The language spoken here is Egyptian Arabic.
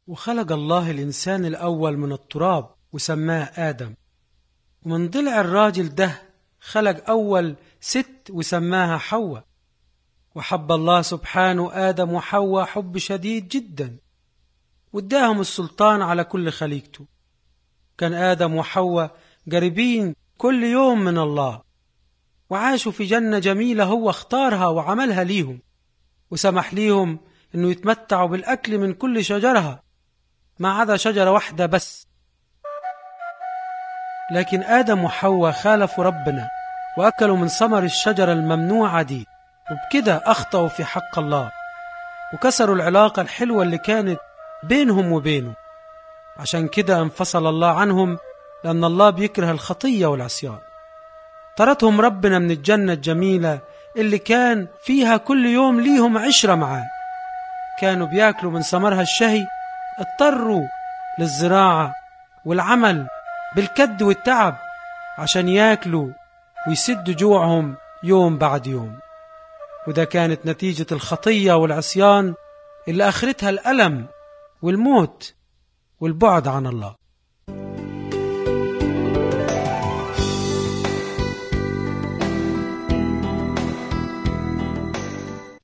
وخلق الله الإنسان الأول من التراب وسماه آدم ومن ضلع الراجل ده خلق أول ست وسماها حواء وحب الله سبحانه آدم وحواء حب شديد جدا واداهم السلطان على كل خليقته كان آدم وحواء قريبين كل يوم من الله وعاشوا في جنة جميلة هو اختارها وعملها ليهم وسمح ليهم انه يتمتعوا بالأكل من كل شجرها ما عدا شجرة واحدة بس لكن آدم وحواء خالفوا ربنا وأكلوا من ثمر الشجرة الممنوعة دي وبكده أخطأوا في حق الله وكسروا العلاقة الحلوة اللي كانت بينهم وبينه عشان كده انفصل الله عنهم لأن الله بيكره الخطية والعصيان طردهم ربنا من الجنة الجميلة اللي كان فيها كل يوم ليهم عشرة معاه كانوا بياكلوا من ثمرها الشهي اضطروا للزراعة والعمل بالكد والتعب عشان ياكلوا ويسدوا جوعهم يوم بعد يوم وده كانت نتيجة الخطية والعصيان اللي آخرتها الألم والموت والبعد عن الله